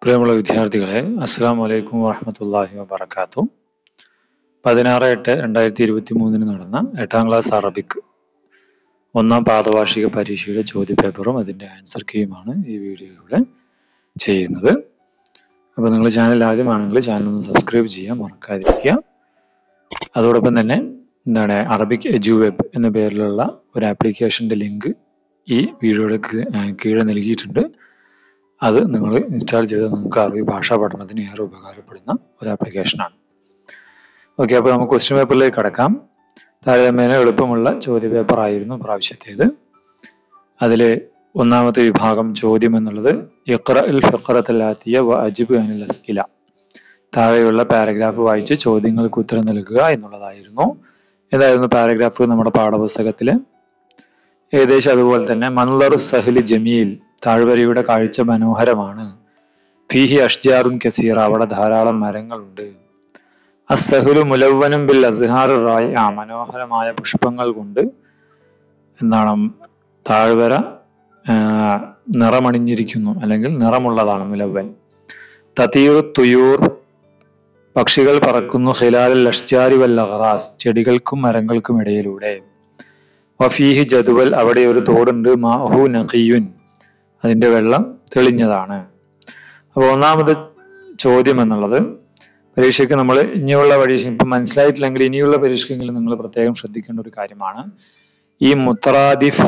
പ്രിയമുള്ള വിദ്യാർത്ഥികളെ അസ്സാം വലൈക്കും വാഹമത്തല്ലാഹി വബർക്കാത്തു പതിനാറ് എട്ട് രണ്ടായിരത്തി ഇരുപത്തി മൂന്നിന് നടന്ന എട്ടാം ക്ലാസ് അറബിക് ഒന്നാം പാദവാർഷിക പരീക്ഷയുടെ ചോദ്യപേപ്പറും അതിൻ്റെ ആൻസർ കീയുമാണ് ഈ വീഡിയോയിലൂടെ ചെയ്യുന്നത് അപ്പോൾ നിങ്ങൾ ചാനൽ ആദ്യമാണെങ്കിൽ ചാനൽ ഒന്ന് സബ്സ്ക്രൈബ് ചെയ്യാൻ മറക്കാതിരിക്കുക അതോടൊപ്പം തന്നെ എന്താണ് അറബിക് എജു വെബ് എന്ന പേരിലുള്ള ഒരു ആപ്ലിക്കേഷൻ്റെ ലിങ്ക് ഈ വീഡിയോയുടെ കീ- ആ, കീഴെ നൽകിയിട്ടുണ്ട് അത് നിങ്ങൾ ഇൻസ്റ്റാൾ ചെയ്ത് നിങ്ങൾക്ക് അറബി ഭാഷാ പഠനത്തിന് ഏറെ ഉപകാരപ്പെടുന്ന ഒരു ആപ്ലിക്കേഷനാണ് ഓക്കെ അപ്പോൾ നമുക്ക് ക്വസ്റ്റ്യൻ പേപ്പറിലേക്ക് കടക്കാം താരതമ്യേന എളുപ്പമുള്ള ചോദ്യ പേപ്പർ ആയിരുന്നു പ്രാവശ്യത്തേത് അതിൽ ഒന്നാമത്തെ വിഭാഗം ചോദ്യം എന്നുള്ളത് ഇഖ്റ ഇൽ ഫിഖറത്തല്ലാത്തിയ വ അജിബ് അനിൽ അസ്ഇല താഴെയുള്ള പാരഗ്രാഫ് വായിച്ച് ചോദ്യങ്ങൾക്ക് ഉത്തരം നൽകുക എന്നുള്ളതായിരുന്നു ഏതായിരുന്നു പാരഗ്രാഫ് നമ്മുടെ പാഠപുസ്തകത്തില് ഏകദേശം അതുപോലെ തന്നെ മൻലറു സഹ്ലി ജമീൽ താഴ്വരയുടെ കാഴ്ച മനോഹരമാണ് ഫീഹി അഷ്ജാറുൻ കസീറ അവിടെ ധാരാളം മരങ്ങളുണ്ട് അസഹുലു മുലവ്വനും ബിൽ അസ്ഹാർ റായ് ആ മനോഹരമായ പുഷ്പങ്ങൾ കൊണ്ട് എന്താണ് താഴ്വര ആ, നിറമണിഞ്ഞിരിക്കുന്നു അല്ലെങ്കിൽ നിറമുള്ളതാണ് മുലവ്വൻ തതീർ തുയൂർ പക്ഷികൾ പറക്കുന്നു ഖിലാൽ അഷ്ജാരി വൽ അഹ്റാസ് ചെടികൾക്കും മരങ്ങൾക്കും ഇടയിലൂടെ വഫീഹി ജദുവൽ അവിടെ ഒരു തോടുണ്ട് മാഹു നഖിയുൻ അതിന്റെ വെള്ളം തെളിഞ്ഞതാണ് അപ്പോൾ ഒന്നാമത് ചോദ്യം എന്നുള്ളത് പരീക്ഷയ്ക്ക് നമ്മൾ ഇനിയുള്ള പരീക്ഷ ഇപ്പം മനസ്സിലായിട്ടില്ലെങ്കിൽ ഇനിയുള്ള പരീക്ഷയ്ക്കെങ്കിലും നിങ്ങൾ പ്രത്യേകം ശ്രദ്ധിക്കേണ്ട ഒരു കാര്യമാണ് ഈ മുത്തറാദിഫ്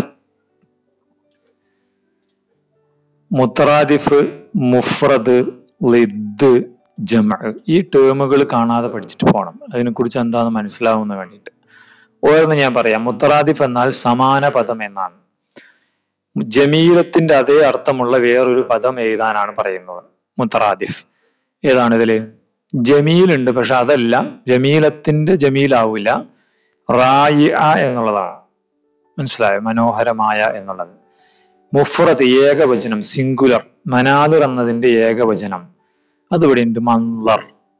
മുത്തറാദിഫ് മുഫ്രദ് ലിദ് ജമ ഈ ടേമുകൾ കാണാതെ പഠിച്ചിട്ട് പോകണം അതിനെക്കുറിച്ച് എന്താണെന്ന് മനസ്സിലാവുന്ന വേണ്ടിയിട്ട് ഓരോന്ന് ഞാൻ പറയാം മുത്തറാദിഫ് എന്നാൽ സമാന പദം എന്നാണ് ജമീലത്തിന്റെ അതേ അർത്ഥമുള്ള വേറൊരു പദം എഴുതാനാണ് പറയുന്നത് മുത്തറാദിഫ് ഏതാണ് ഇതില് ജമീൽ ഉണ്ട് പക്ഷെ അതല്ല ജമീലത്തിന്റെ ജമീലാവൂല റായി എന്നുള്ളതാണ് മനസ്സിലായോ മനോഹരമായ എന്നുള്ളത് മുഫ്രത് ഏകവചനം സിംഗുലർ മനാദർ എന്നതിന്റെ ഏകവചനം അതിവിടെ ഉണ്ട് മന്ലർ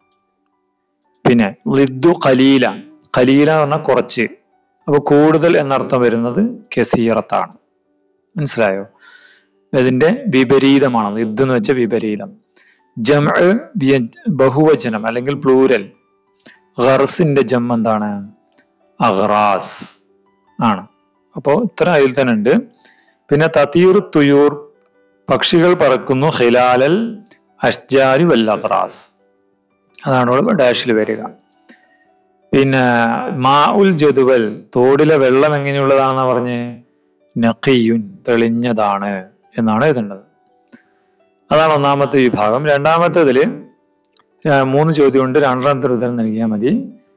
പിന്നെ ലിദ്ദു ഖലീല ഖലീല എന്ന് പറഞ്ഞാൽ കുറച്ച് അപ്പൊ കൂടുതൽ എന്നർത്ഥം വരുന്നത് കസീറത്താണ് മനസ്സിലായോ ഇതിന്റെ വിപരീതമാണ് ലിദ് എന്ന് വെച്ച വിപരീതം ജം ബഹുവചനം അല്ലെങ്കിൽ പ്ലൂരൽ ഖർസിന്റെ ജം എന്താണ് അഹ്റാസ് ആണ് അപ്പോ ഇത്ര അതിൽ തന്നെ ഉണ്ട് പിന്നെ തതീർ തുയൂർ പക്ഷികൾ പറക്കുന്നു ഹിലാലൽ അഷ്ജാരി വൽ അഹ്റാസ് അതാണ് ഇവിടെ ഡാഷിൽ വരിക പിന്നെ മാ ഉൽ ജതുവൽ തോടിലെ വെള്ളം എങ്ങനെയുള്ളതാണെന്ന് പറഞ്ഞ് നഖിയുൻ തെളിഞ്ഞതാണ് എന്നാണ് എഴുതേണ്ടത് അതാണ് ഒന്നാമത്തെ വിഭാഗം രണ്ടാമത്തേതില് ആ, മൂന്ന് ചോദ്യമുണ്ട് രണ്ടാമത്തെ ഉത്തരം നൽകിയാൽ മതി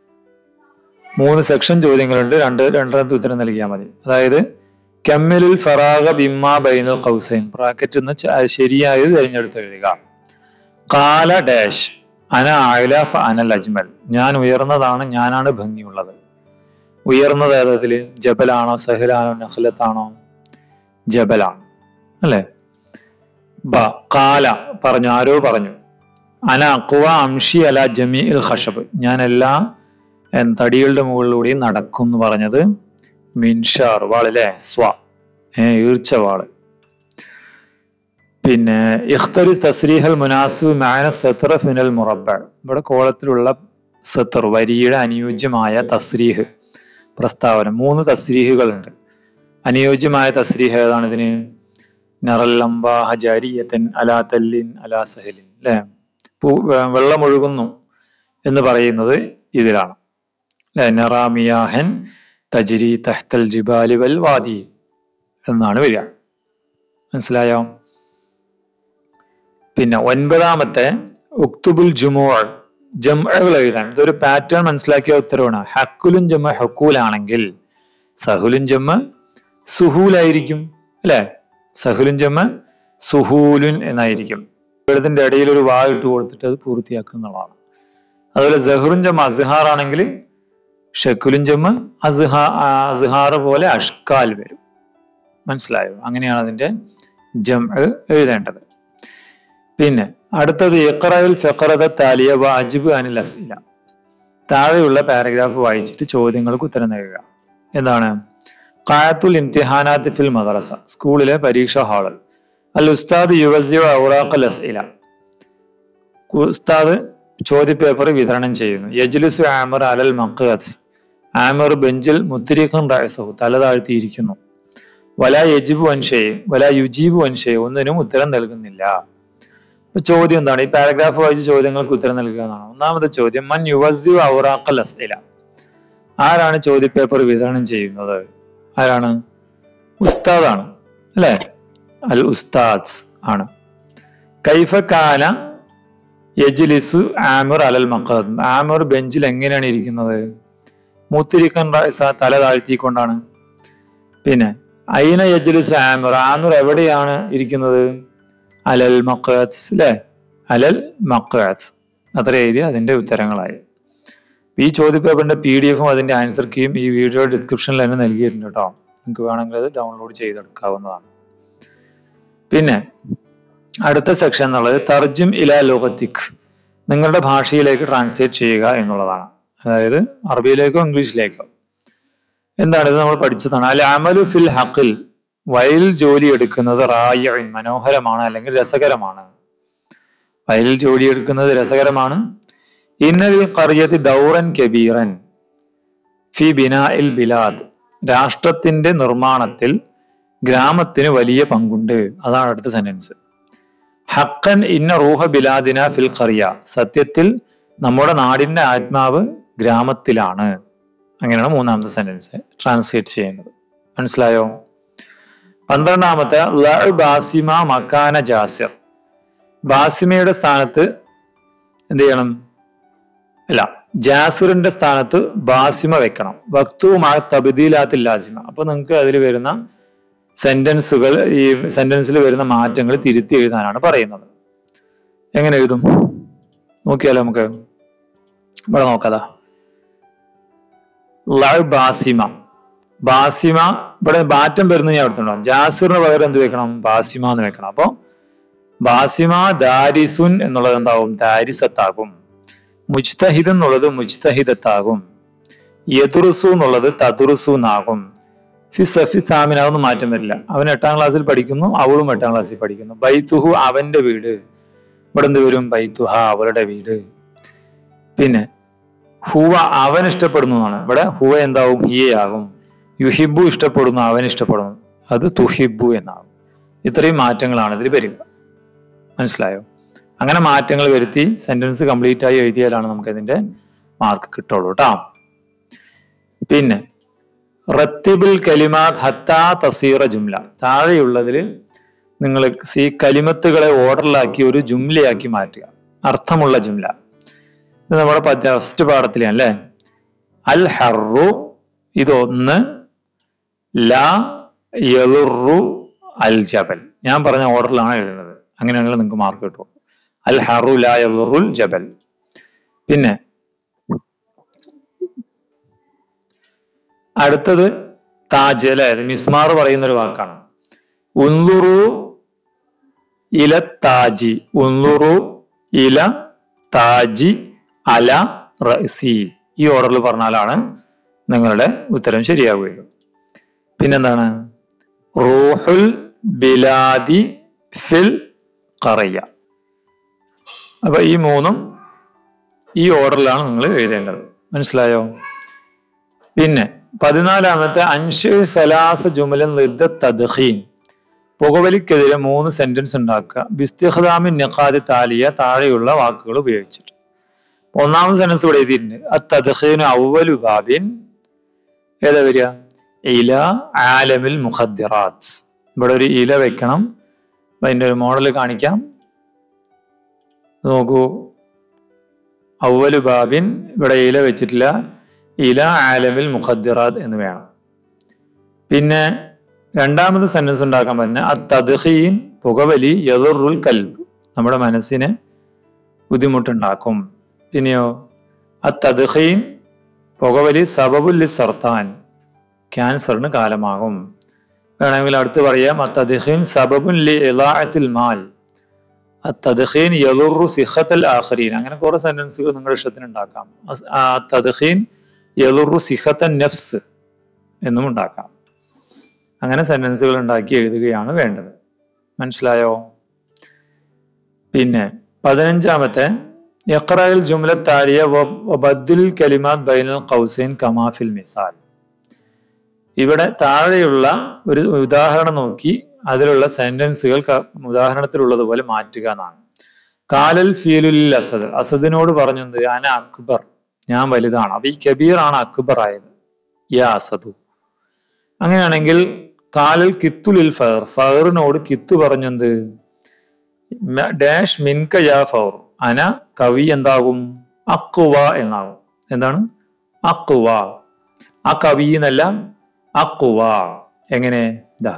മൂന്ന് സെക്ഷൻ ചോദ്യങ്ങളുണ്ട് രണ്ട് രണ്ടാമത്തെ ഉത്തരം നൽകിയാൽ മതി അതായത് കമ്മിലുൽ ഫറാഗ ബിമ്മ ബൈനുൽ ഖൗസൈൻ ബ്രാക്കറ്റ് എന്ന് ച- ശരിയായത് തിരഞ്ഞെടുത്ത് എഴുതുക കാല ഡാഷ് അന ആയിലാഫ അനൽ അജ്മൽ ഞാൻ ഉയർന്നതാണ് ഞാനാണ് ഭംഗിയുള്ളത് ഉയർന്നത് ഏതതില് ജബലാണോ സഹലാണോ നഖലത്താണോ ജബലാണ് അല്ലേ ബ കാല പറഞ്ഞു ആരോ പറഞ്ഞു അന അക്വ അംഷി അല ജമി ഇൽ ഖഷബ് ഞാൻ എല്ലാ എൻ, തടികളുടെ മുകളിലൂടെയും നടക്കും എന്ന് പറഞ്ഞത് മിൻഷാർ വാള് അല്ലേ സ്വ ഏ ഈർച്ച വാള് പിന്നെ ഇഖ്തരി തസ്രീഹൽ മുനാസിബ് മാന സത്ര ഫിനൽ മുറബ ഇവിടെ കോളത്തിലുള്ള സത്തർ വരിയുടെ അനുയോജ്യമായ തസ്രീഹ് പ്രസ്താവന മൂന്ന് തസ്രീഹുകളുണ്ട് അനുയോജ്യമായ തസ്രീഹ് ഏതാണ് ഇതിന് നറല്ലംബ ഹജാരിയത്തൻ അലാ തല്ലിൻ അലാ സഹലിൻ അല്ലെ വെള്ളം ഒഴുകുന്നു എന്ന് പറയുന്നത് ഇതിലാണ് അല്ലെ നറാമിയാഹൻ തജിരി തഹ്തൽ ജിബാലി വൽ വാദി എന്നാണ് വരിക മനസ്സിലായോ പിന്നെ ഒൻപതാമത്തെ ഉക്തുബുൽ ജുമുഅ ജംഅകൾ എഴുതാൻ ഇതൊരു പാറ്റേൺ മനസ്സിലാക്കിയ ഉത്തരവാണ് ഹക്കുലും ജമ്മ ഹക്കൂലാണെങ്കിൽ സഹുലും ജമ്മ സുഹൂലായിരിക്കും അല്ലെ സഹുലും ജമ്മ സുഹൂലുൻ എന്നായിരിക്കും എഴുതിന്റെ ഇടയിൽ ഒരു വാ ഇട്ട് കൊടുത്തിട്ട് അത് പൂർത്തിയാക്കുന്നതാണ് അതുപോലെ ജഹറും ജമ്മ അസ്ഹാർ ആണെങ്കിൽ ഷക്കുലും ജമ്മ അസ്ഹാ അസ്ഹാർ പോലെ അഷ്കാൽ വരും മനസ്സിലായോ അങ്ങനെയാണ് അതിന്റെ ജം എഴുതേണ്ടത് പിന്നെ അടുത്തത് ഇഖ്റഉൽ ഫഖറത താലിയ വാജിബ് അനിൽ അസ്ഇല താഴെയുള്ള പാരഗ്രാഫ് വായിച്ചിട്ട് ചോദ്യങ്ങൾക്ക് ഉത്തരം നൽകുക എന്താണ് ഖായത്തുൽ ഇംതിഹാനാത്ത് ഫിൽ മദ്രസ സ്കൂളിലെ പരീക്ഷാ ഹാള് അൽ ഉസ്താദ് യുവസിയ ഔറാഖൽ അസ്ഇല ഉസ്താദ് ചോദ്യപേപ്പർ വിതരണം ചെയ്യുന്നു യജ്ലിസു ആമർ അലൽ മഖത്ത് ആമർ ബെഞ്ചിൽ മുത്തിരിഖൻ റഅസഹു തല താഴ്ത്തിയിരിക്കുന്നു വല യജിബു അൻഷേ വല യുജീബു അൻഷേ ഒന്നിനും ഉത്തരം നൽകുന്നില്ല ഇപ്പൊ ചോദ്യം എന്താണ് ഈ പാരഗ്രാഫ് വായിച്ച ചോദ്യങ്ങൾക്ക് ഉത്തരം നൽകുക എന്നാണ് ഒന്നാമത്തെ ചോദ്യം മൻ യുവസു ഔറാഖൽ അസ്ഇല ആരാണ് ചോദ്യപേപ്പർ വിതരണം ചെയ്യുന്നത് ആരാണ് ഉസ്താദാണ് അല്ലെ അൽ ഉസ്താദ് ആണ് കൈഫക്കാന യജ്ലിസു ആമിർ അലൽ മഖദ് ആമിർ ബെഞ്ചിൽ എങ്ങനെയാണ് ഇരിക്കുന്നത് മുത്തിരിക്കൻ റഅസ തല താഴ്ത്തിക്കൊണ്ടാണ് പിന്നെ അയിന യജ്ലിസു ആമിർ ആമിർ എവിടെയാണ് ഇരിക്കുന്നത് അലൽ മഖദ് അല്ലെ അലൽ മഖദ് അത്ര എഴുതി അതിന്റെ ഉത്തരങ്ങളായി ഈ ചോദ്യപേപ്പറിന്റെ പി ഡി എഫും അതിന്റെ ആൻസർ കീയും ഈ വീഡിയോ ഡിസ്ക്രിപ്ഷനിൽ തന്നെ നൽകിയിട്ടുണ്ട് കേട്ടോ നിങ്ങൾക്ക് വേണമെങ്കിൽ അത് ഡൗൺലോഡ് ചെയ്തെടുക്കാവുന്നതാണ് പിന്നെ അടുത്ത സെക്ഷൻ എന്നുള്ളത് തർജും ഇല ലോകത്തിക് നിങ്ങളുടെ ഭാഷയിലേക്ക് ട്രാൻസ്ലേറ്റ് ചെയ്യുക എന്നുള്ളതാണ് അതായത് അറബിയിലേക്കോ ഇംഗ്ലീഷിലേക്കോ എന്താണ് ഇത് നമ്മൾ പഠിച്ചതാണ് അൽ അമലു ഫിൽ ഹക്കിൽ വയലിൽ ജോലി എടുക്കുന്നത് റായ മനോഹരമാണ് അല്ലെങ്കിൽ രസകരമാണ് വയലിൽ ജോലി എടുക്കുന്നത് രസകരമാണ് ഇന്നലിൽ കറിയത്ത് ദൗറൻ കബീറൻ ഫി ബിനാഇൽ ബിലാദ് രാഷ്ട്രത്തിന്റെ നിർമ്മാണത്തിൽ ഗ്രാമത്തിന് വലിയ പങ്കുണ്ട് അതാണ് അടുത്ത സെന്റൻസ് ഹക്കൻ ഇന്ന റൂഹ ബിലാദിന ഫിൽ ഖറിയ സത്യത്തിൽ നമ്മുടെ നാടിന്റെ ആത്മാവ് ഗ്രാമത്തിലാണ് അങ്ങനെയാണ് മൂന്നാമത്തെ സെന്റൻസ് ട്രാൻസ്ലേറ്റ് ചെയ്യേണ്ടത് മനസ്സിലായോ പന്ത്രണ്ടാമത്തെ ലഅ് ബാസിമ മക്കാന ജാസിർ ബാസിമയുടെ സ്ഥാനത്ത് എന്ത് ചെയ്യണം അല്ല ജാസിറിന്റെ സ്ഥാനത്ത് ബാസിമ വെക്കണം വക്തുവുമായ തബദീലാത്തിൽ ലാസിമ അപ്പൊ നിങ്ങൾക്ക് അതിൽ വരുന്ന സെന്റൻസുകൾ ഈ സെന്റൻസിൽ വരുന്ന മാറ്റങ്ങൾ തിരുത്തി എഴുതാനാണ് പറയുന്നത് എങ്ങനെ എഴുതും നോക്കിയാലോ നമുക്ക് ഇവിടെ നോക്കാതാ ലവ് ബാസിമ ബാസിമ ഇവിടെ ബാറ്റം വരുന്നത് ഞാൻ എടുത്തിട്ടുണ്ടാവും ജാസിറിന് പകരം എന്ത് വെക്കണം ബാസിമ എന്ന് വെക്കണം അപ്പൊ ബാസിമ ദാരിസുൻ എന്നുള്ളത് എന്താവും ദാരിസത്താകും മുജ്തഹിദ് എന്നുള്ളത് മുജ്തഹിദത്താകും യദുറുസു എന്നുള്ളത് തദുറുസു എന്നാകും ഫിസഫി സാമിന അതൊന്നും മാറ്റം വരില്ല അവൻ എട്ടാം ക്ലാസ്സിൽ പഠിക്കുന്നു അവളും എട്ടാം ക്ലാസ്സിൽ പഠിക്കുന്നു ബൈത്തുഹു അവന്റെ വീട് ഇവിടെ എന്ത് വരും ബൈത്തുഹ അവളുടെ വീട് പിന്നെ ഹുവ അവൻ ഇഷ്ടപ്പെടുന്നു എന്നാണ് ഇവിടെ ഹുവ എന്താവും ഹിയയാകും യുഹിബു ഇഷ്ടപ്പെടുന്നു അവൻ ഇഷ്ടപ്പെടുന്നു അത് തുഹിബു എന്നാകും ഇത്രയും മാറ്റങ്ങളാണ് ഇതിൽ വരിക മനസ്സിലായോ അങ്ങനെ മാറ്റങ്ങൾ വരുത്തി സെന്റൻസ് കംപ്ലീറ്റ് ആയി എഴുതിയാലാണ് നമുക്ക് ഇതിന്റെ മാർക്ക് കിട്ടുള്ളൂ കേട്ടോ പിന്നെ റത്തിബിൽ കലിമാത് ഹത്താ തസീറ ജുംല താഴെയുള്ളതിൽ നിങ്ങൾ ഈ കലിമത്തുകളെ ഓർഡറിലാക്കി ഒരു ജുംലയാക്കി മാറ്റുക അർത്ഥമുള്ള ജുംല ഇത് നമ്മുടെ ഫസ്റ്റ് പാഠത്തിലെ അല്ലേ അൽ ഹറു ഇതൊന്ന് ലാ യലുറു അൽ ജബൽ ഞാൻ പറഞ്ഞ ഓർഡറിലാണ് എഴുതുന്നത് അങ്ങനെയാണെങ്കിൽ നിങ്ങൾക്ക് മാർക്ക് കിട്ടും അൽ ഹറു ലാ യലുറുൽ ജബൽ പിന്നെ അടുത്തത് താജ് അല്ലെ മിസ്മാർ പറയുന്ന ഒരു വാക്കാണ് ഉൻലുറു ഇല താജി ഉൻലുറു ഇല താജി അല റസി ഈ ഓർഡറിൽ പറഞ്ഞാലാണ് നിങ്ങളുടെ ഉത്തരം ശരിയാവുകയുള്ളൂ പിന്നെന്താണ് റൂഹുൽ ബിലാദി ഫിൽ കറയ്യ അപ്പൊ ഈ മൂന്നും ഈ ഓർഡറിലാണ് നിങ്ങൾ എഴുതേണ്ടത് മനസ്സിലായോ പിന്നെ പതിനാലാമത്തെ അൻഷ് സലാസ ജുമലൻ ലിദ്ദ തദ്ഖീൻ പുകവലിക്കെതിരെ മൂന്ന് സെന്റൻസ് ഉണ്ടാക്കുക ബിസ്തിഖ്ദാമിൻ നിഖാദി താലിയ താഴെയുള്ള വാക്കുകൾ ഉപയോഗിച്ചിട്ട് ഒന്നാമത് സെന്റൻസ് ഇവിടെ എഴുതിയിട്ടുണ്ട് അത്തദ്ഖീനു അവലു ബാബിൻ ഏതാ വരിക ഇല ആലമിൽ മുഖദ്ദിറാത്ത് ഇവിടെ ഒരു ഇല വെക്കണം അതിന്റെ ഒരു മോഡൽ കാണിക്കാം നോക്കൂ അവലു ബാബിൻ ഇവിടെ ഇല വെച്ചിട്ടില്ല ഇല ആലമിൽ മുഖദ്ദിറാത്ത് എന്ന് വേണം പിന്നെ രണ്ടാമത് സെന്റൻസ് ഉണ്ടാക്കാൻ പറഞ്ഞ അത്തദ്ഖീൻ പുകവലി യദുറുൽ കൽബ് നമ്മുടെ മനസ്സിന് ബുദ്ധിമുട്ടുണ്ടാക്കും പിന്നെയോ അത്തദ്ഖീൻ പുകവലി സബബുല്ലി സർത്താൻ ക്യാൻസറിന് കാലമാകും വേണമെങ്കിൽ അടുത്ത് പറയാം അത്തദ്ഖീൻ സബബുൻ ലി ഇളാഅത്തിൽ മാൽ അത്തദ്ഖീൻ യദുറു സിഹത്തൽ ആഖരീൻ അങ്ങനെ കുറെ സെന്റൻസുകൾ നിങ്ങളുടെ ഇഷ്ടത്തിന് ഉണ്ടാക്കാം അത്തദ്ഖീൻ യദുറു സിഹത്തൻ നഫ്സ് എന്നും ഉണ്ടാക്കാം അങ്ങനെ സെന്റൻസുകൾ ഉണ്ടാക്കി എഴുതുകയാണ് വേണ്ടത് മനസ്സിലായോ പിന്നെ പതിനഞ്ചാമത്തെ യഖ്റയിൽ ജുംല താരിയ വബദ്ദിൽ കലിമാത് ബൈനൽ ഖൗസൈൻ കമാഫിൽ മിസാൽ ഇവിടെ താഴെയുള്ള ഒരു ഉദാഹരണം നോക്കി അതിലുള്ള സെന്റൻസുകൾ ഉദാഹരണത്തിലുള്ളതുപോലെ മാറ്റുക എന്നാണ് കാലൽ ഫീലുൽ അസദ് അസദിനോട് പറഞ്ഞത് അന അക്ബർ ഞാൻ വലുതാണ് അപ്പൊ ഈ കബീർ ആണ് അക്ബർ ആയത് യാ അസദു അങ്ങനെയാണെങ്കിൽ കാലൽ കിത്തുലിൽ ഫഹർ ഫഹറിനോട് കിത്തു പറഞ്ഞത് ഡാഷ് മിൻക യാ ഫൗർ അന കവി എന്താകും അക്കുവ എന്നാകും എന്താണ് അക്കുവ ആ കവി എന്നല്ല അക്കുവ എങ്ങനെ ഇതാ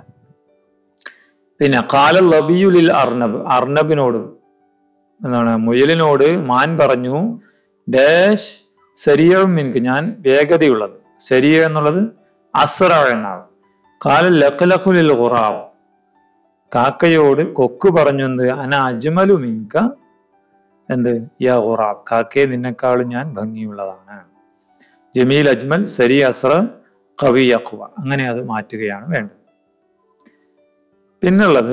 പിന്നെ കാലൽ ലബിയുലിൽ അർണബ് അർണബിനോട് എന്താണ് മുയലിനോട് മാൻ പറഞ്ഞു ഡാഷ് ശരീരം മിൻക്ക് ഞാൻ വേഗതയുള്ളത് ശരീര എന്നുള്ളത് അസ്ര എന്നാണ് കാലൽ ലഖലഖുലിൽ ഖുറാവ് കാക്കയോട് കൊക്ക് പറഞ്ഞു എന്ത് അന അജ്മലു മിൻക എന്ത് യാ ഖുറാബ് കാക്കയെ നിന്നെക്കാളും ഞാൻ ഭംഗിയുള്ളതാണ് ജമീൽ അജ്മൽ സരി അസ്ര കവി അഖ്വ അങ്ങനെ അത് മാറ്റുകയാണ് വേണ്ടത് പിന്നുള്ളത്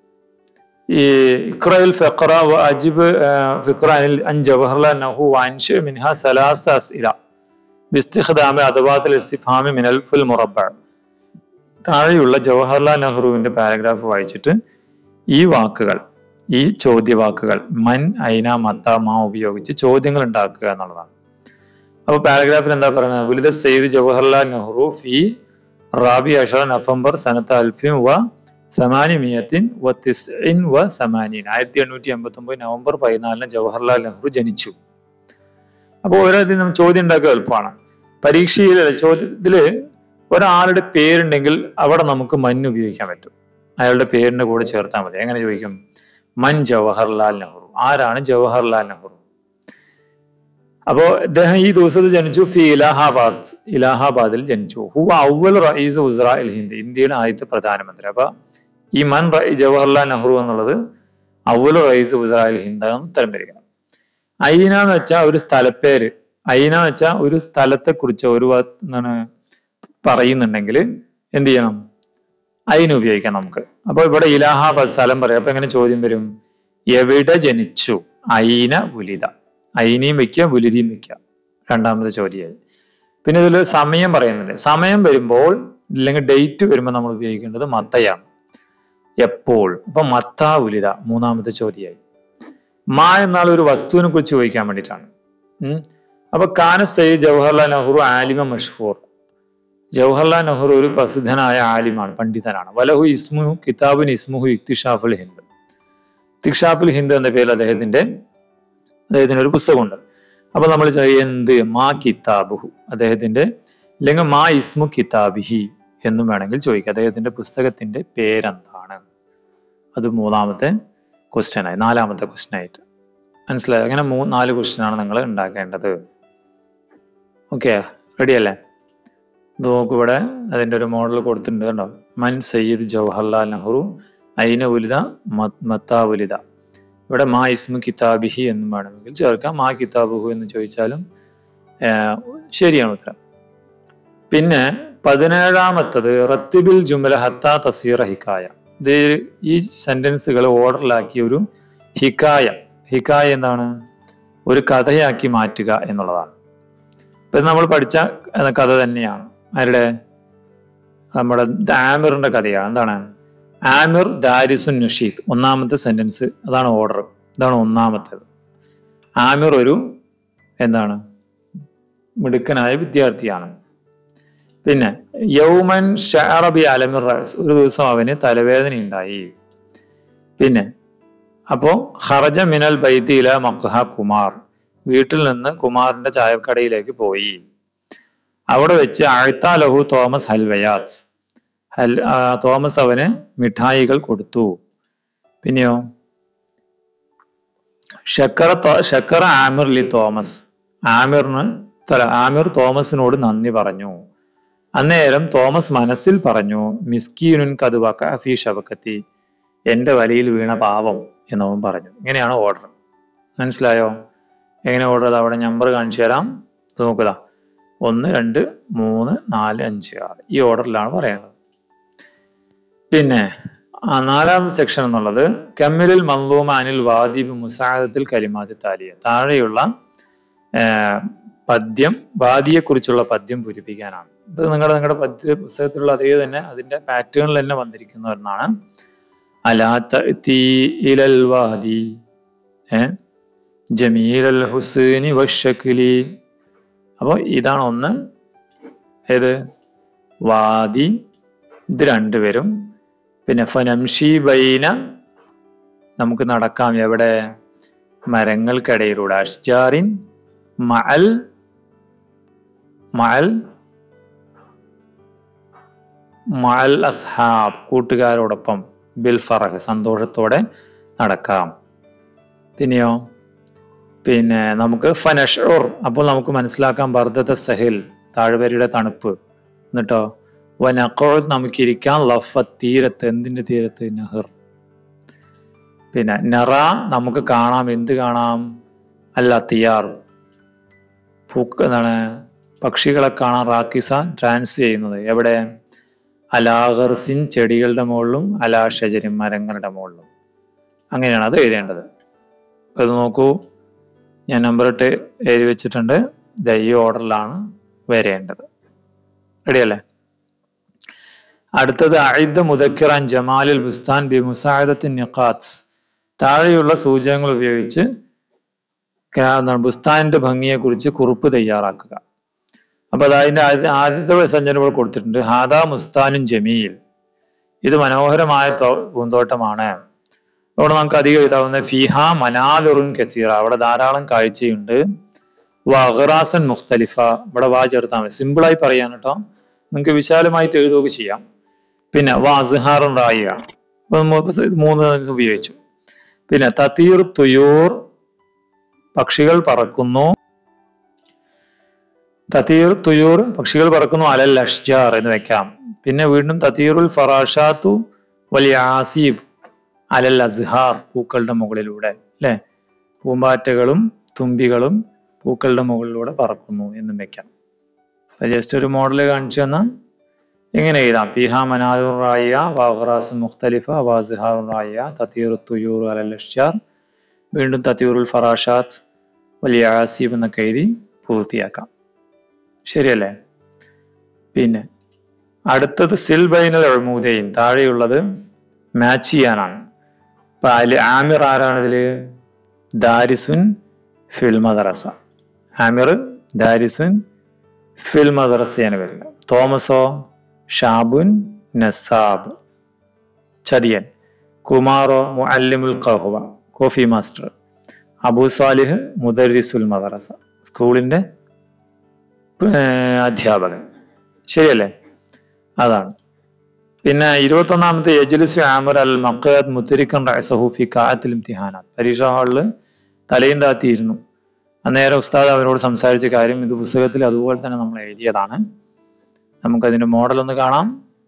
ഈ ഇഖ്റയിൽ ഫിഖ്റ വ അജിബ് ഫിഖ്റാനിൽ അൻ ജവഹർലാൽ നഹു വൻഷ് മിൻഹ സലാസ്ത അസ്ഇല ബിസ്തിഖ്ദാമ അദവാത്തിൽ ഇസ്തിഫാമി മിനൽ ഫുൽ മുറബ്ബ താഴെയുള്ള ജവഹർലാൽ നെഹ്റുവിന്റെ പാരഗ്രാഫ് വായിച്ചിട്ട് ഈ വാക്കുകൾ ഈ ചോദ്യവാക്കുകൾ മൻ ഐന മത്ത മാ ഉപയോഗിച്ച് ചോദ്യങ്ങൾ ഉണ്ടാക്കുക എന്നുള്ളതാണ് അപ്പൊ പാരഗ്രാഫിൽ എന്താ പറയുന്നത് വിലിത സെയ്ദ് ജവഹർലാൽ നെഹ്റു ഫി റാബി അഷർ നവംബർ സനത്ത് അൽഫിൻ വ സമാനിമിയത്തിൻ വ തിസ്ഇൻ വ സമാനീൻ ആയിരത്തി എണ്ണൂറ്റി എൺപത്തി ഒമ്പത് നവംബർ പതിനാലിന് ജവഹർലാൽ നെഹ്റു ജനിച്ചു അപ്പോൾ ഓരോന്നിനും ചോദ്യം ഉണ്ടാക്കുക എളുപ്പമാണ് പരീക്ഷയിൽ ചോദ്യത്തില് ഒരാളുടെ പേരുണ്ടെങ്കിൽ അവിടെ നമുക്ക് മൻ ഉപയോഗിക്കാൻ പറ്റും അയാളുടെ പേരിന്റെ കൂടെ ചേർത്താൽ മതി എങ്ങനെ ചോദിക്കും മൻ ജവഹർലാൽ നെഹ്റു ആരാണ് ജവഹർലാൽ നെഹ്റു അപ്പോ അദ്ദേഹം ഈ ദിവസത്തിൽ ജനിച്ചു ഫി ഇലാഹാബാദ് ഇലാഹാബാദിൽ ജനിച്ചു ഹു അവൽ റഈസ് ഉസ്ര ഇൽ ഹിന്ദ് ഇന്ത്യയുടെ ആദ്യത്തെ പ്രധാനമന്ത്രി അപ്പൊ ഈ മൻ റ- ജവഹർലാൽ നെഹ്റു എന്നുള്ളത് അവൽ റഈസ് ഉസ്ര ഇൽ ഹിന്ദ് ആണ് ഉത്തരം വരിക ഐന എന്ന് വെച്ചാൽ ഒരു സ്ഥലപ്പേര് ഐന എന്ന് വെച്ചാൽ ഒരു സ്ഥലത്തെ കുറിച്ച് ഒരു വ- എന്താണ് പറയുന്നുണ്ടെങ്കിൽ എന്ത് ചെയ്യണം അതിന് ഉപയോഗിക്കാം നമുക്ക് അപ്പൊ ഇവിടെ ഇലാഹാബാദ് സ്ഥലം പറയാം അപ്പൊ എങ്ങനെ ചോദ്യം വരും എവിടെ ജനിച്ചു ഐന ഉലിത ഐനിയും വെക്കുക ഉലിതിയും വെക്കുക രണ്ടാമത്തെ ചോദ്യമായി പിന്നെ ഇതിൽ സമയം പറയുന്നുണ്ട് സമയം വരുമ്പോൾ ഇല്ലെങ്കിൽ ഡേറ്റ് വരുമ്പോൾ നമ്മൾ ഉപയോഗിക്കേണ്ടത് മത്തയാണ് എപ്പോൾ അപ്പൊ മത്ത ഉലിത മൂന്നാമത്തെ ചോദ്യമായി മാ എന്നാൽ ഒരു വസ്തുവിനെ കുറിച്ച് ചോദിക്കാൻ വേണ്ടിയിട്ടാണ് ഉം. അപ്പൊ കാന സയ്യിദ് ജവഹർലാൽ നെഹ്റു ആലിമ മഷ്ഹൂർ ജവഹർലാൽ നെഹ്റു ഒരു പ്രസിദ്ധനായ ആലിമാണ് പണ്ഡിതനാണ് വലഹു ഇസ്മു കിതാബുൻ ഇസ്മുഹു ഇക്തിഷാഫുൽ ഹിന്ദ് ഇക്തിഷാഫുൽ ഹിന്ദ് എന്ന പേരിൽ അദ്ദേഹത്തിന്റെ അദ്ദേഹത്തിന് ഒരു പുസ്തകമുണ്ട് അപ്പൊ നമ്മൾ ചോദിക്കും, എന്ത് മാ കിതാബുഹു അദ്ദേഹത്തിന്റെ അല്ലെങ്കിൽ മാ ഇസ്മു കിതാബിഹി എന്നും വേണമെങ്കിൽ ചോദിക്കാം അദ്ദേഹത്തിന്റെ പുസ്തകത്തിന്റെ പേരെന്താണ് അത് മൂന്നാമത്തെ ക്വസ്റ്റ്യൻ ആയി നാലാമത്തെ ക്വസ്റ്റ്യൻ ആയിട്ട് മനസ്സിലായോ അങ്ങനെ മൂ നാല് ക്വസ്റ്റ്യൻ ആണ് നിങ്ങൾ ഉണ്ടാക്കേണ്ടത് ഓക്കെ റെഡി അല്ലേ ഇത് നോക്കൂ ഇവിടെ അതിന്റെ ഒരു മോഡൽ കൊടുത്തിട്ടുണ്ട് കണ്ടോ മൻ സയ്യിദ് ജവഹർലാൽ നെഹ്റു ഐന ഉലിത മ- മത്താ ഉലിത ഇവിടെ മാ ഇസ്മു കിതാബിഹി എന്നും വേണമെങ്കിൽ ചേർക്കാം മാ കിതാബുഹു എന്ന് ചോദിച്ചാലും ആഹ്, ശരിയാണ് ഉത്തരം പിന്നെ പതിനേഴാമത്തത് റത്തിബിൽ ജുമല ഹത്താ തസീറ ഹിക്കായ ഇത് ഈ സെന്റൻസുകൾ ഓർഡറിലാക്കി ഒരു ഹിക്കായ ഹിക്കായ എന്താണ് ഒരു കഥയാക്കി മാറ്റുക എന്നുള്ളതാണ് ഇപ്പൊ നമ്മൾ പഠിച്ച ഏർ കഥ തന്നെയാണ് ആരുടെ നമ്മുടെ ആമിറിന്റെ കഥയാണ് എന്താണ് ആമിർ ദാരിസുൻ നഷീദ് ഒന്നാമത്തെ സെന്റൻസ് അതാണ് ഓർഡർ ഇതാണ് ഒന്നാമത്തേത് ആമിർ ഒരു എന്താണ് മിടുക്കനായ വിദ്യാർത്ഥിയാണ് പിന്നെ യൗമൻ ഷാറബി അലമിർ റഅസ് ഒരു ദിവസം അവന് തലവേദന ഉണ്ടായി പിന്നെ അപ്പോ ഹറജ മിനൽ ബൈത്തി ഇല മക്ഹ കുമാർ വീട്ടിൽ നിന്ന് കുമാറിന്റെ ചായക്കടയിലേക്ക് പോയി അവിടെ വെച്ച് ആഴ്ത്താ ലഹു തോമസ് ഹൽവയാസ് ഹൽ ആ, തോമസ് അവന് മിഠായികൾ കൊടുത്തു പിന്നെയോ ഷക്കറ തോ- ഷക്കറ ആമിർ ലി തോമസ് ആമിറിന് തല ആമിർ തോമസിനോട് നന്ദി പറഞ്ഞു അന്നേരം തോമസ് മനസ്സിൽ പറഞ്ഞു മിസ്കീനുൻ കതുവക്ക ഫി ഷബക്കത്തി എന്റെ വലയിൽ വീണ പാവം എന്നവൻ പറഞ്ഞു ഇങ്ങനെയാണ് ഓർഡർ മനസ്സിലായോ എങ്ങനെ ഓർഡർ അവിടെ നമ്പർ കാണിച്ചു തരാം ഇത് നോക്കുക ഒന്ന് രണ്ട് മൂന്ന് നാല് അഞ്ച് ആറ് ഈ ഓർഡറിലാണ് പറയുന്നത് പിന്നെ ആ നാലാമത്തെ സെക്ഷൻ എന്നുള്ളത് കമ്മിലിൽ മന്ലൂമ അനിൽ വാദിബ് മുസാദത്തിൽ കലിമാതി താലിയ താഴെയുള്ള ആ, പദ്യം വാദിയെക്കുറിച്ചുള്ള പദ്യം പൂരിപ്പിക്കാനാണ് ഇത് നിങ്ങളുടെ നിങ്ങളുടെ പദ്യ പുസ്തകത്തിലുള്ള അതേ തന്നെ അതിന്റെ പാറ്റേണിൽ തന്നെ വന്നിരിക്കുന്ന ഒന്നാണ് അലാ തഅ്തി ഇലൽ വാദി ഏ ജമീലൽ ഹുസൈനി വശക്കിലി അപ്പോൾ ഇതാണ് ഒന്ന് ഏത് വാദി ഇത് രണ്ടുപേരും പിന്നെ ഫനംഷി ബൈന നമുക്ക് നടക്കാം എവിടെ മരങ്ങൾക്കിടയിലൂടെ അഷ്ജാറിൻ മഅൽ മഅൽ മഅൽ അസ്ഹാബ് കൂട്ടുകാരോടൊപ്പം ബിൽ ഫറഹ് സന്തോഷത്തോടെ നടക്കാം പിന്നെയോ പിന്നെ നമുക്ക് ഫനഷുർ അപ്പോൾ നമുക്ക് മനസ്സിലാക്കാം ബർദത്ത സഹിൽ താഴ്വരയുടെ തണുപ്പ് എന്നിട്ടോ വനക്കോൾ നമുക്ക് ഇരിക്കാം ലഫ തീരത്ത് എന്തിന്റെ തീരത്ത് നഹർ പിന്നെ നറ നമുക്ക് കാണാം എന്ത് കാണാം അല്ല തിയാർ പൂക്ക എന്താണ് പക്ഷികളെ കാണാൻ റാക്കിസ ട്രാൻസ് ചെയ്യുന്നത് എവിടെ അലാഹർസിൻ ചെടികളുടെ മുകളിലും അലാ ഷജരിൻ മരങ്ങളുടെ മുകളിലും അങ്ങനെയാണ് അത് എഴുതേണ്ടത് അപ്പൊ ഇത് നോക്കൂ ഞാൻ നമ്പർ ഇട്ട് എഴുതി വെച്ചിട്ടുണ്ട് ദ ഈ ഓർഡറിലാണ് വരേണ്ടത് റെഡിയല്ലേ അടുത്തത് അയിദ് മുദക്കിറാൻ ജമാലിൽ ബുസ്താൻ ബി മുസാദത്തിൻ നിഖാത്സ് താഴെയുള്ള സൂചകങ്ങൾ ഉപയോഗിച്ച് ക- എന്താണ് ബുസ്താനിന്റെ ഭംഗിയെക്കുറിച്ച് കുറിപ്പ് തയ്യാറാക്കുക അപ്പൊ അത് അതിന്റെ ആദ്യ- ആദ്യത്തെ സഞ്ചാരം കൊടുത്തിട്ടുണ്ട് ഹാദാ മുസ്താനും ജമീൽ ഇത് മനോഹരമായ തോ- പൂന്തോട്ടമാണ് അവിടെ നമുക്ക് അധികം എഴുതാവുന്ന ഫിഹ മനാലുറുൻ കസീറ അവിടെ ധാരാളം കാഴ്ചയുണ്ട് വഹറാസൻ മുഖ്തലിഫ ഇവിടെ വാ ചേർത്താൽ മതി സിമ്പിളായി പറയാൻ കേട്ടോ നിങ്ങൾക്ക് വിശാലമായിട്ട് എഴുതുകയൊക്കെ ചെയ്യാം പിന്നെ വാസ്ഹാറും റായിക അപ്പൊ മൂ- ഇത് മൂന്ന് ദിവസം ഉപയോഗിച്ചു പിന്നെ തതീർ തുയൂർ പക്ഷികൾ പറക്കുന്നു തതീർ തുയൂർ പക്ഷികൾ പറക്കുന്നു അലൽ അഷ്ജാർ എന്ന് വെക്കാം പിന്നെ വീണ്ടും തതീറുൽ ഫറാഷാത്തു വലിയ ആസീബ് അലൽ അസ്ഹാർ പൂക്കളുടെ മുകളിലൂടെ അല്ലെ പൂമ്പാറ്റകളും തുമ്പികളും പൂക്കളുടെ മുകളിലൂടെ പറക്കുന്നു എന്നും വെക്കാം ജസ്റ്റ് ഒരു മോഡൽ കാണിച്ചു തന്ന എങ്ങനെ എഴുതാം ഫിഹ മനാറുറായ വാഹറാസ് മുഖ്തലിഫ വാസിഹാറുറായ തതീർ തുയൂർ അലൽ അഷ്ജാർ വീണ്ടും തതീറുൽ ഫറാഷാത്ത് വലിയ ആസീബ് എന്നൊക്കെ എഴുതി പൂർത്തിയാക്കാം ശരിയല്ലേ പിന്നെ അടുത്തത് സിൽ ബൈനൽ എഴുമൂതയും താഴെയുള്ളത് മാച്ച് ചെയ്യാനാണ് അപ്പൊ അതിൽ ആമിർ ആരാണ് ഇതില് ദാരിസുൻ ഫിൽ മദ്രസ ആമിർ ദാരിസുൻ ഫിൽ മദ്രസയാണ് വരുന്നത് തോമസോ ഷാബുൻ നസാബ് ചതിയൻ കുമാറോ മുഅല്ലിമുൽ ഖഹ്വ കോഫി മാസ്റ്റർ അബു സാലിഹ് മുദരിസുൽ മദ്രസ സ്കൂളിന്റെ ഏർ അധ്യാപകൻ ശരിയല്ലേ അതാണ് പിന്നെ ഇരുപത്തി ഒന്നാമത്തെ യജ്ലിസു ആമർ അൽ മക്കത് മുത്തരിക്കൻ റസഹൂഫി കാത്തിൽ ഇംതിഹാനാത്ത് പരീക്ഷാ ഹാളിൽ തലയും താത്തിയിരുന്നു അന്നേരം ഉസ്താദ് അവരോട് സംസാരിച്ച കാര്യം ഇത് പുസ്തകത്തിൽ അതുപോലെ തന്നെ നമ്മൾ എഴുതിയതാണ് നമുക്കതിന്റെ മോഡൽ ഒന്ന് കാണാം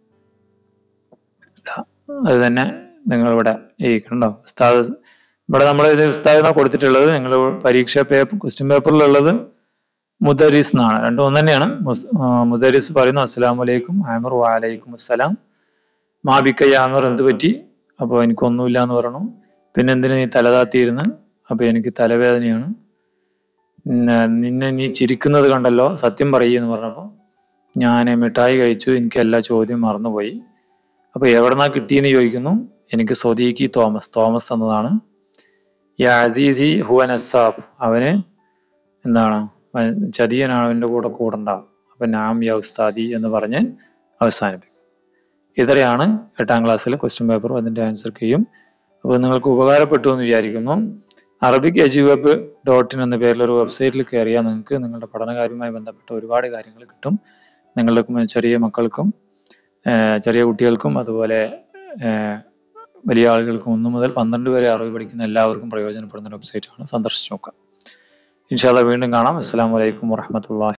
അത് തന്നെ നിങ്ങളിവിടെ ഈ കണ്ടോ ഉസ്താദ് ഇവിടെ നമ്മൾ ഇത് ഉസ്താദിനാണ് കൊടുത്തിട്ടുള്ളത് നിങ്ങൾ പരീക്ഷ പേപ്പർ ക്വസ്റ്റ്യൻ പേപ്പറിലുള്ളത് മുദരിസ് എന്നാണ് രണ്ടും ഒന്ന് തന്നെയാണ് മുസ്- ആ, മുദരിസ് പറയുന്നു അസ്സലാം വലൈക്കും ആമർ വാലൈക്കും അസ്സലാം മാബിക്ക യാമർ എന്ത് പറ്റി അപ്പോൾ എനിക്കൊന്നുമില്ല എന്ന് പറഞ്ഞു പിന്നെ എന്തിനു നീ തലതാത്തിയിരുന്ന് അപ്പൊ എനിക്ക് തലവേദനയാണ് ന- നിന്നെ നീ ചിരിക്കുന്നത് കണ്ടല്ലോ സത്യം പറയുമെന്ന് പറഞ്ഞപ്പോൾ ഞാൻ മിഠായി കഴിച്ചു എനിക്ക് എല്ലാ ചോദ്യം മറന്നുപോയി അപ്പൊ എവിടെന്നാ കിട്ടിയെന്ന് ചോദിക്കുന്നു എനിക്ക് സ്വദീഖി തോമസ് തോമസ് എന്നതാണ് ഈ അസീസി ഹുവൻ അസാബ് അവന് എന്താണ് അവൻ ചതിയനാണ് അവന്റെ കൂടെ കൂടണ്ട അപ്പൊ നാം യ ഉസ്താദി എന്ന് പറഞ്ഞ് അവസാനിപ്പിക്കും ഇത്രയാണ് എട്ടാം ക്ലാസ്സിലെ ക്വസ്റ്റ്യൻ പേപ്പറും അതിന്റെ ആൻസർ കീയും അപ്പോൾ നിങ്ങൾക്ക് ഉപകാരപ്പെട്ടു എന്ന് വിചാരിക്കുന്നു Arabic edu web dot in എന്ന പേരിൽ ഒരു വെബ്സൈറ്റിൽ കയറിയാൽ നിങ്ങൾക്ക് നിങ്ങളുടെ പഠനകാര്യവുമായി ബന്ധപ്പെട്ട ഒരുപാട് കാര്യങ്ങൾ കിട്ടും നിങ്ങളുടെ കു- ചെറിയ മക്കൾക്കും ഏർ ചെറിയ കുട്ടികൾക്കും അതുപോലെ ഏർ വലിയ ആളുകൾക്കും ഒന്ന് മുതൽ പന്ത്രണ്ട് വരെ അറിവ് പഠിക്കുന്ന എല്ലാവർക്കും പ്രയോജനപ്പെടുന്ന ഒരു വെബ്സൈറ്റാണ് സന്ദർശിച്ച് നോക്കാം ഇൻഷാല്ല വീണ്ടും കാണാം അസ്സാം വലൈക്കും വാഹമത്തല്ലാ